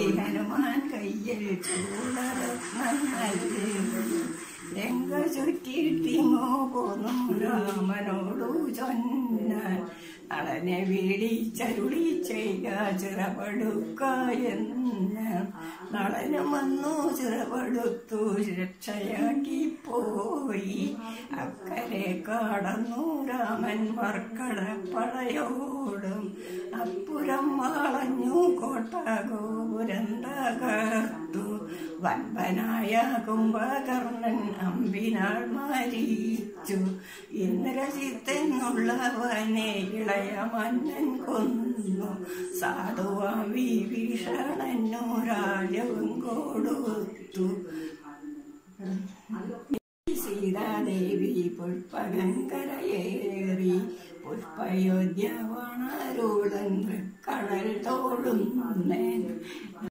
ഹനുമാൻ കയ്യിൽ ചൂടരത്നങ്ങൾ രംഗ ചുറ്റിട്ടിമോ പോന്നു രാമനോടു ചൊന്നാൻ അളനെ വിളിച്ചരുളി ചെയ്യുക ചിറപടുക്ക എന്ന് നളന് വന്നു ചിറപടുത്തു രക്ഷയാക്കി പോയി അക്കരെ കടന്നു രാമൻ മർക്കടപ്പടയോടും അപ്പുറം വളഞ്ഞു കോട്ട ഗോപുരം തകർത്തു വൻപനായ കുംഭകർണൻ അമ്പിനാൾ മരിച്ചു ഇന്ദ്രജിത്തെന്നുള്ളവനെ ഇളയ മന്നൻ കൊന്നു സാധുവ വിഭീഷണനു രാജവും കൊടുത്തു സീതാദേവി പുഷ്പകങ്കരയേറി പുഷ്പയോധ്യ വണരുളൻ കടൽ തോടുന്നേ